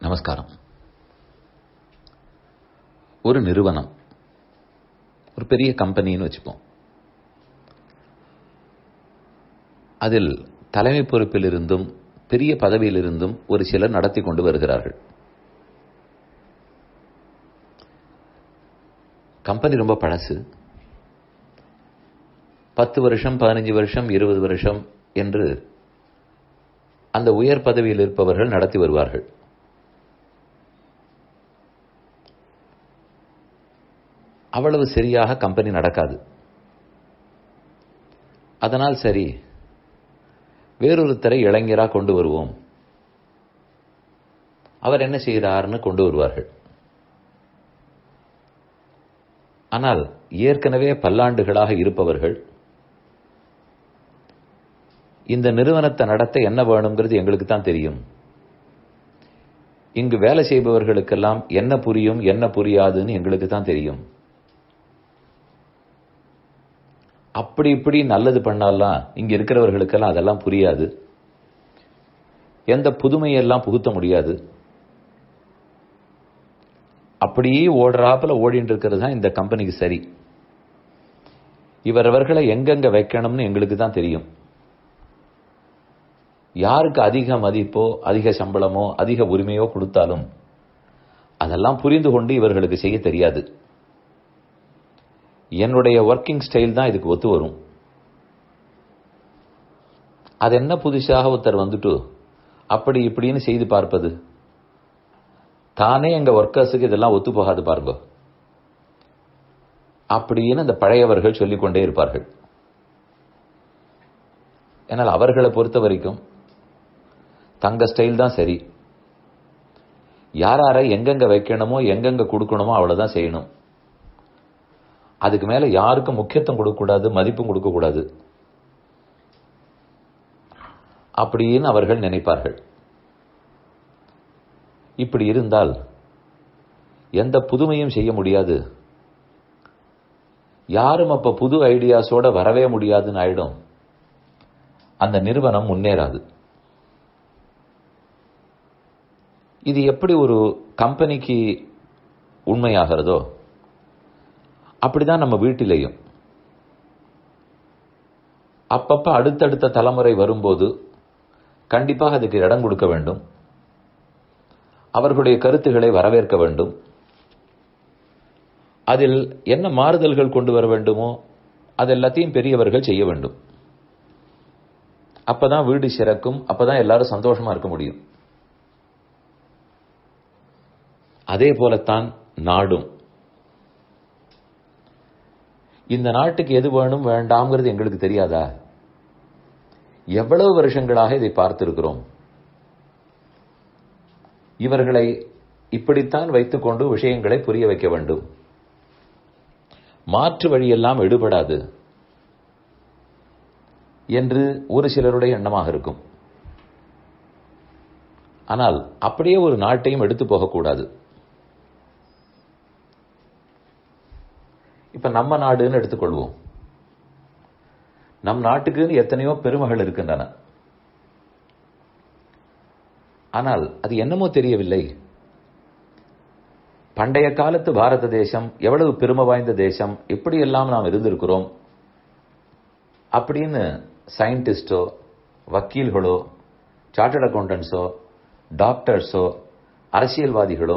நமஸ்காரம் ஒரு நிறுவனம் ஒரு பெரிய கம்பெனின்னு வச்சுப்போம் அதில் தலைமை பொறுப்பில் இருந்தும் பெரிய பதவியில் இருந்தும் ஒரு சிலர் நடத்தி கொண்டு வருகிறார்கள் கம்பெனி ரொம்ப பழசு பத்து வருஷம் பதினஞ்சு வருஷம் இருபது வருஷம் என்று அந்த உயர் பதவியில் இருப்பவர்கள் நடத்தி வருவார்கள் அவ்வளவு சரியாக கம்பெனி நடக்காது அதனால் சரி வேறொருத்தரை இளைஞராக கொண்டு வருவோம் அவர் என்ன செய்கிறார்னு கொண்டு வருவார்கள் ஆனால் ஏற்கனவே பல்லாண்டுகளாக இருப்பவர்கள் இந்த நிறுவனத்தை நடத்த என்ன வேணுங்கிறது எங்களுக்கு தான் தெரியும் இங்கு வேலை செய்பவர்களுக்கெல்லாம் என்ன புரியும் என்ன புரியாதுன்னு எங்களுக்கு தான் தெரியும் அப்படி இப்படி நல்லது பண்ணாலாம் இங்க இருக்கிறவர்களுக்கெல்லாம் அதெல்லாம் புரியாது எந்த புதுமையெல்லாம் புகுத்த முடியாது அப்படியே ஓடுறாப்புல ஓடிட்டு இருக்கிறது தான் இந்த கம்பெனிக்கு சரி இவரவர்களை எங்கெங்க வைக்கணும்னு எங்களுக்கு தான் தெரியும் யாருக்கு அதிக மதிப்போ அதிக சம்பளமோ அதிக உரிமையோ கொடுத்தாலும் அதெல்லாம் புரிந்து கொண்டு இவர்களுக்கு செய்ய தெரியாது என்னுடைய ஒர்க்கிங் ஸ்டைல் தான் இதுக்கு ஒத்து வரும் அது என்ன புதுசாக ஒருத்தர் வந்துட்டு அப்படி இப்படின்னு செய்து பார்ப்பது தானே எங்க ஒர்க்கர்ஸுக்கு இதெல்லாம் ஒத்து போகாது பாருங்க அப்படின்னு அந்த பழையவர்கள் சொல்லிக்கொண்டே இருப்பார்கள் ஏன்னால் அவர்களை பொறுத்த வரைக்கும் தங்க ஸ்டைல் தான் சரி யாராரை எங்கெங்க வைக்கணுமோ எங்கெங்க கொடுக்கணுமோ அவ்வளவுதான் செய்யணும் அதுக்கு மேல யாருக்கும் முக்கியத்துவம் கொடுக்கக்கூடாது மதிப்பும் கொடுக்கக்கூடாது அப்படின்னு அவர்கள் நினைப்பார்கள் இப்படி இருந்தால் எந்த புதுமையும் செய்ய முடியாது யாரும் அப்ப புது ஐடியாஸோட வரவே முடியாதுன்னு ஆயிடும் அந்த நிறுவனம் முன்னேறாது இது எப்படி ஒரு கம்பெனிக்கு உண்மையாகிறதோ அப்படிதான் நம்ம வீட்டிலேயும் அப்பப்ப அடுத்தடுத்த தலைமுறை வரும்போது கண்டிப்பாக அதுக்கு இடம் கொடுக்க வேண்டும் அவர்களுடைய கருத்துக்களை வரவேற்க வேண்டும் அதில் என்ன மாறுதல்கள் கொண்டு வர வேண்டுமோ அது எல்லாத்தையும் பெரியவர்கள் செய்ய வேண்டும் அப்பதான் வீடு சிறக்கும் அப்பதான் எல்லாரும் சந்தோஷமா இருக்க முடியும் அதே போலத்தான் நாடும் இந்த நாட்டுக்கு எது வேணும் வேண்டாம்ங்கிறது எங்களுக்கு தெரியாதா எவ்வளவு வருஷங்களாக இதை பார்த்திருக்கிறோம் இவர்களை இப்படித்தான் வைத்துக்கொண்டு விஷயங்களை புரிய வைக்க வேண்டும் மாற்று வழியெல்லாம் எடுபடாது என்று ஒரு சிலருடைய எண்ணமாக இருக்கும் ஆனால் அப்படியே ஒரு நாட்டையும் எடுத்து போகக்கூடாது இப்ப நம்ம நாடுன்னு எடுத்துக்கொள்வோம் நம் நாட்டுக்குன்னு எத்தனையோ பெருமகள் இருக்கின்றன ஆனால் அது என்னமோ தெரியவில்லை பண்டைய காலத்து பாரத தேசம் எவ்வளவு பெருமை வாய்ந்த தேசம் எப்படியெல்லாம் நாம் இருந்திருக்கிறோம் அப்படின்னு சயின்டிஸ்டோ வக்கீல்களோ சார்ட்டர்ட் அக்கௌண்டன்ஸோ டாக்டர்ஸோ அரசியல்வாதிகளோ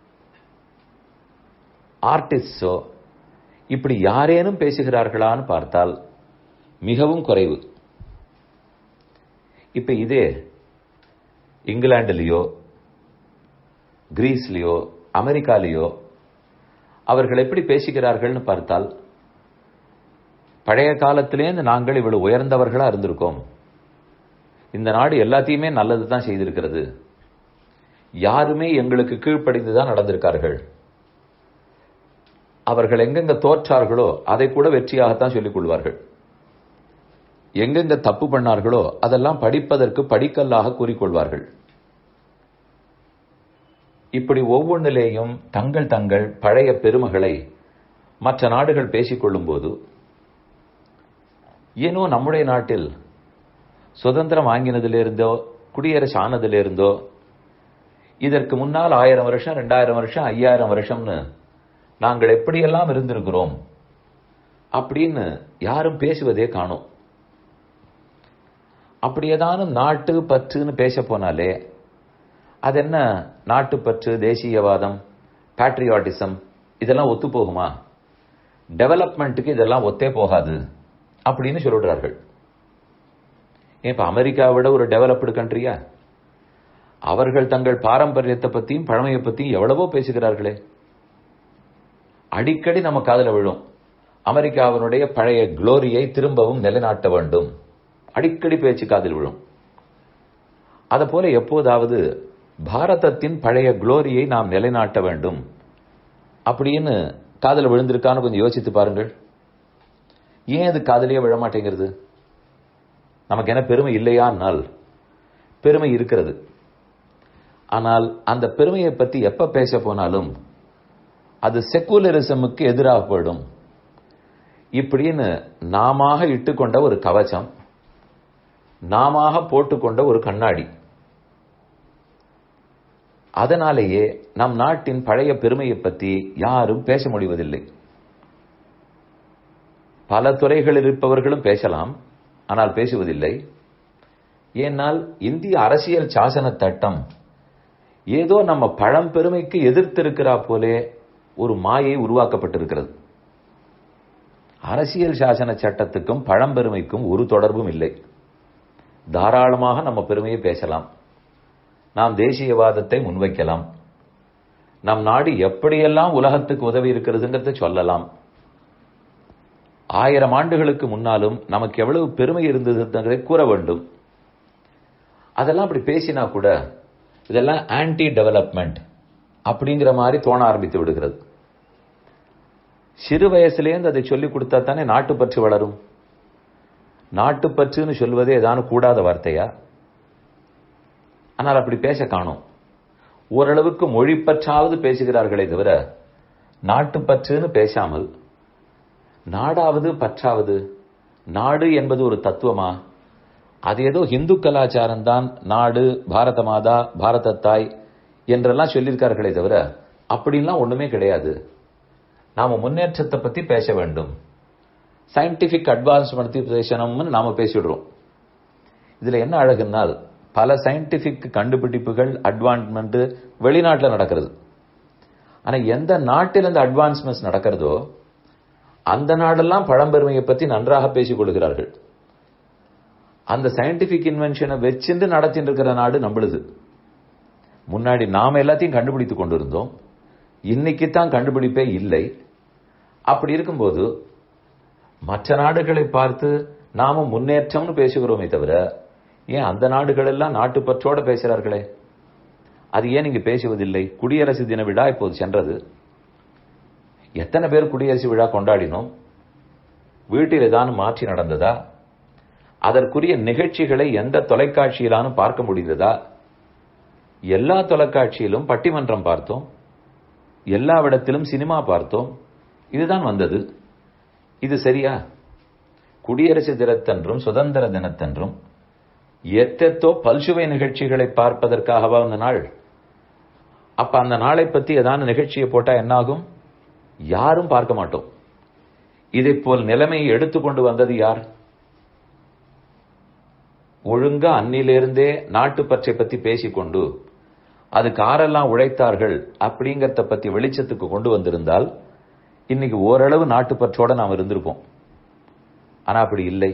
ஆர்டிஸ்டோ இப்படி யாரேனும் பேசுகிறார்களான்னு பார்த்தால் மிகவும் குறைவு இப்ப இதே இங்கிலாந்துலேயோ கிரீஸ்லேயோ அமெரிக்காலேயோ அவர்கள் எப்படி பேசுகிறார்கள்னு பார்த்தால் பழைய காலத்திலேருந்து நாங்கள் இவ்வளவு உயர்ந்தவர்களா இருந்திருக்கோம் இந்த நாடு எல்லாத்தையுமே நல்லது தான் செய்திருக்கிறது யாருமே எங்களுக்கு கீழ்ப்படிந்து தான் நடந்திருக்கார்கள் அவர்கள் எங்கெங்க தோற்றார்களோ அதை கூட வெற்றியாகத்தான் சொல்லிக் கொள்வார்கள் எங்கெங்க தப்பு பண்ணார்களோ அதெல்லாம் படிப்பதற்கு படிக்கல்லாக கூறிக்கொள்வார்கள் இப்படி ஒவ்வொன்றிலேயும் தங்கள் தங்கள் பழைய பெருமைகளை மற்ற நாடுகள் பேசிக்கொள்ளும் போது ஏனோ நம்முடைய நாட்டில் சுதந்திரம் வாங்கினதிலிருந்தோ குடியரசு ஆனதிலிருந்தோ இதற்கு முன்னால் ஆயிரம் வருஷம் ரெண்டாயிரம் வருஷம் ஐயாயிரம் வருஷம்னு நாங்கள் எப்படியெல்லாம் இருந்திருக்கிறோம் அப்படின்னு யாரும் பேசுவதே காணும் அப்படி ஏதானும் நாட்டு பற்றுன்னு பேச போனாலே அது என்ன நாட்டுப்பற்று தேசியவாதம் பேட்ரியாட்டிசம் இதெல்லாம் ஒத்து போகுமா டெவலப்மெண்ட்டுக்கு இதெல்லாம் ஒத்தே போகாது அப்படின்னு சொல்லிடுறார்கள் இப்ப அமெரிக்காவை விட ஒரு டெவலப்டு கண்ட்ரியா அவர்கள் தங்கள் பாரம்பரியத்தை பத்தியும் பழமையை பத்தியும் எவ்வளவோ பேசுகிறார்களே அடிக்கடி நம்ம காதல விழும் அமெரிக்காவினுடைய பழைய குளோரியை திரும்பவும் நிலைநாட்ட வேண்டும் அடிக்கடி பேச்சு காதில் விழும் அத போல எப்போதாவது பாரதத்தின் பழைய குளோரியை நாம் நிலைநாட்ட வேண்டும் அப்படின்னு காதல விழுந்திருக்கான்னு கொஞ்சம் யோசித்து பாருங்கள் ஏன் அது காதலியே விழ மாட்டேங்கிறது நமக்கு என்ன பெருமை இல்லையானால் பெருமை இருக்கிறது ஆனால் அந்த பெருமையை பத்தி எப்ப பேச போனாலும் அது செக்குலரிசமுக்கு எதிராக போயிடும் இப்படின்னு நாம இட்டுக்கொண்ட ஒரு கவச்சம் நாம போட்டுக்கொண்ட ஒரு கண்ணாடி அதனாலேயே நம் நாட்டின் பழைய பெருமையை பற்றி யாரும் பேச முடிவதில்லை பல துறைகளில் இருப்பவர்களும் பேசலாம் ஆனால் பேசுவதில்லை ஏனால் இந்திய அரசியல் சாசன சட்டம் ஏதோ நம்ம பழம்பெருமைக்கு எதிர்த்திருக்கிறா போலே ஒரு மாயை உருவாக்கப்பட்டிருக்கிறது அரசியல் சாசன சட்டத்துக்கும் பழம்பெருமைக்கும் ஒரு தொடர்பும் இல்லை தாராளமாக நம்ம பெருமையை பேசலாம் நாம் தேசியவாதத்தை முன்வைக்கலாம் நம் நாடு எப்படியெல்லாம் உலகத்துக்கு உதவி இருக்கிறதுங்கிறத சொல்லலாம் ஆயிரம் ஆண்டுகளுக்கு முன்னாலும் நமக்கு எவ்வளவு பெருமை இருந்ததுங்கிறதை கூற வேண்டும் அதெல்லாம் அப்படி பேசினா கூட இதெல்லாம் ஆன்டி டெவலப்மெண்ட் அப்படிங்கிற மாதிரி தோண ஆரம்பித்து விடுகிறது சிறு வயசுலேருந்து அதை சொல்லிக் கொடுத்தா தானே நாட்டுப்பற்று வளரும் நாட்டுப்பற்றுன்னு சொல்வதே ஏதான கூடாத வார்த்தையா ஆனால் அப்படி பேச காணும் ஓரளவுக்கு மொழிப்பற்றாவது பேசுகிறார்களே தவிர நாட்டுப்பற்றுன்னு பேசாமல் நாடாவது பற்றாவது நாடு என்பது ஒரு தத்துவமா அது ஏதோ இந்து கலாச்சாரம் தான் நாடு பாரத மாதா பாரத தாய் என்றெல்லாம் சொல்லியிருக்கார்களே தவிர அப்படின்லாம் ஒண்ணுமே கிடையாது நாம முன்னேற்றத்தை பத்தி பேச வேண்டும் சயின்டிபிக் அட்வான்ஸ்மெண்ட் பேசணும்னு நாம பேசிடுறோம் இதுல என்ன அழகுனால் பல சயின்டிபிக் கண்டுபிடிப்புகள் அட்வான்ஸ்மெண்ட் வெளிநாட்டில் நடக்கிறது ஆனா எந்த நாட்டில் இந்த அட்வான்ஸ்மெண்ட்ஸ் நடக்கிறதோ அந்த நாடெல்லாம் பழம்பெருமையை பத்தி நன்றாக பேசிக் கொள்கிறார்கள் அந்த சயின்டிபிக் இன்வென்ஷனை வச்சுட்டு நடத்திட்டு இருக்கிற நாடு நம்மளுது முன்னாடி நாம எல்லாத்தையும் கண்டுபிடித்து கொண்டிருந்தோம் இன்னைக்கு தான் கண்டுபிடிப்பே இல்லை அப்படி இருக்கும்போது மற்ற நாடுகளை பார்த்து நாம முன்னேற்றம்னு பேசுகிறோமே தவிர ஏன் அந்த நாடுகள் எல்லாம் நாட்டுப்பற்றோட பேசுறார்களே அது ஏன் நீங்க பேசுவதில்லை குடியரசு தின விழா இப்போது சென்றது எத்தனை பேர் குடியரசு விழா கொண்டாடினோம் வீட்டில் ஏதானும் மாற்றி நடந்ததா அதற்குரிய நிகழ்ச்சிகளை எந்த தொலைக்காட்சியிலானும் பார்க்க முடிந்ததா எல்லா தொலைக்காட்சியிலும் பட்டிமன்றம் பார்த்தோம் எல்லாவிடத்திலும் சினிமா பார்த்தோம் இதுதான் வந்தது இது சரியா குடியரசு தினத்தன்றும் சுதந்திர தினத்தன்றும் எத்தெத்தோ பல்சுவை நிகழ்ச்சிகளை பார்ப்பதற்காகவா அந்த நாள் அப்ப அந்த நாளை பத்தி ஏதான நிகழ்ச்சியை போட்டா என்னாகும் யாரும் பார்க்க மாட்டோம் இதை போல் நிலைமையை எடுத்துக்கொண்டு வந்தது யார் ஒழுங்கா அன்னிலிருந்தே நாட்டுப்பற்றை பத்தி பேசிக்கொண்டு அதுக்கு ஆரெல்லாம் உழைத்தார்கள் அப்படிங்கறத பத்தி வெளிச்சத்துக்கு கொண்டு வந்திருந்தால் இன்னைக்கு ஓரளவு நாட்டுப்பற்றோட நாம் இருந்திருப்போம் ஆனா அப்படி இல்லை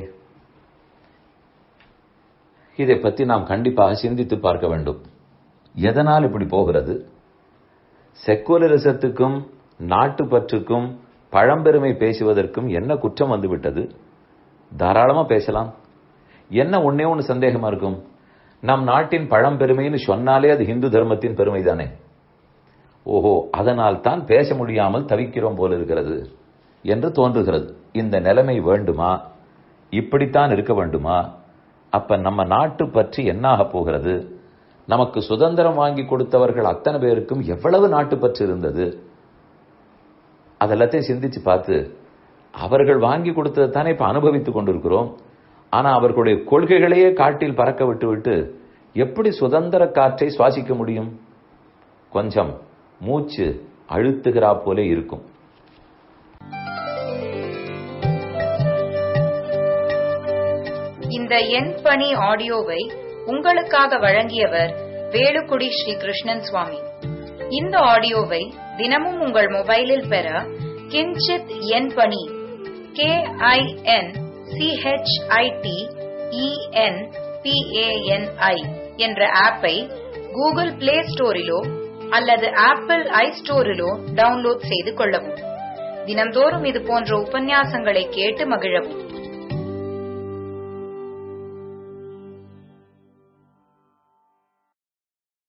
இதை பத்தி நாம் கண்டிப்பாக சிந்தித்து பார்க்க வேண்டும் எதனால் இப்படி போகிறது செக்குலரிசத்துக்கும் நாட்டுப்பற்றுக்கும் பழம்பெருமை பேசுவதற்கும் என்ன குற்றம் வந்துவிட்டது தாராளமா பேசலாம் என்ன ஒன்னே ஒன்று சந்தேகமா இருக்கும் நம் நாட்டின் பழம்பெருமைன்னு சொன்னாலே அது இந்து தர்மத்தின் பெருமை தானே ஓஹோ அதனால் தான் பேச முடியாமல் தவிக்கிறோம் போல இருக்கிறது என்று தோன்றுகிறது இந்த நிலைமை வேண்டுமா இப்படித்தான் இருக்க வேண்டுமா அப்ப நம்ம நாட்டு பற்றி என்னாக போகிறது நமக்கு சுதந்திரம் வாங்கி கொடுத்தவர்கள் அத்தனை பேருக்கும் எவ்வளவு நாட்டு பற்று இருந்தது அதெல்லாத்தையும் சிந்திச்சு பார்த்து அவர்கள் வாங்கி கொடுத்ததை தானே இப்ப அனுபவித்துக் கொண்டிருக்கிறோம் ஆனா அவர்களுடைய கொள்கைகளையே காட்டில் பறக்க விட்டு விட்டு எப்படி சுதந்திர காற்றை சுவாசிக்க முடியும் கொஞ்சம் மூச்சு அழுத்துகிறா போல இருக்கும் இந்த எண் பணி ஆடியோவை உங்களுக்காக வழங்கியவர் வேலுக்குடி ஸ்ரீ கிருஷ்ணன் சுவாமி இந்த ஆடியோவை தினமும் உங்கள் மொபைலில் பெற கிஞ்சித் எண் பணி கே ஐ என் சிஹெச்ஐடி இஎன் பிஏஎன்ஐ என்ற ஆப்பை கூகுள் பிளே ஸ்டோரிலோ அல்லது ஆப்பிள் ஐ ஸ்டோரிலோ டவுன்லோட் செய்து கொள்ளவும் தினம்தோறும் இது போன்ற உபன்யாசங்களை கேட்டு மகிழவும்